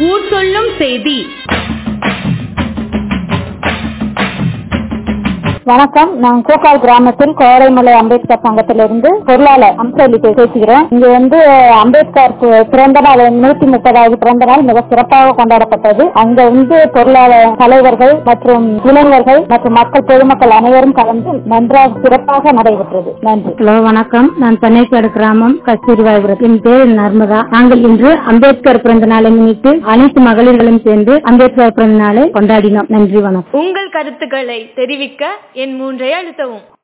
ஊர் சொல்லும் செய்தி வணக்கம் நான் கோக்கால் கிராமத்தில் கோடைமலை அம்பேத்கர் சங்கத்திலிருந்து பொருளாளர் அம்சலி பேசுகிறேன் இங்க வந்து அம்பேத்கர் பி- பிறந்த நாள் நூத்தி முப்பதாவது பிறந்த நாள் மிக சிறப்பாக கொண்டாடப்பட்டது அங்க வந்து பொருளாளர் தலைவர்கள் மற்றும் இளைஞர்கள் மற்றும் மக்கள் பொதுமக்கள் அனைவரும் கலந்து நன்றாக சிறப்பாக நடைபெற்றது நன்றி ஹலோ வணக்கம் நான் பண்ணைக்காடு கிராமம் கஸ்தூரிவாய்புரம் என் பேர் நர்மதா நாங்கள் இன்று அம்பேத்கர் பிறந்த நாளை முன்னிட்டு அனைத்து மகளிர்களும் சேர்ந்து அம்பேத்கர் பிறந்த நாளை கொண்டாடினோம் நன்றி வணக்கம் உங்கள் கருத்துக்களை தெரிவிக்க என் மூன்றை அழுத்தவும்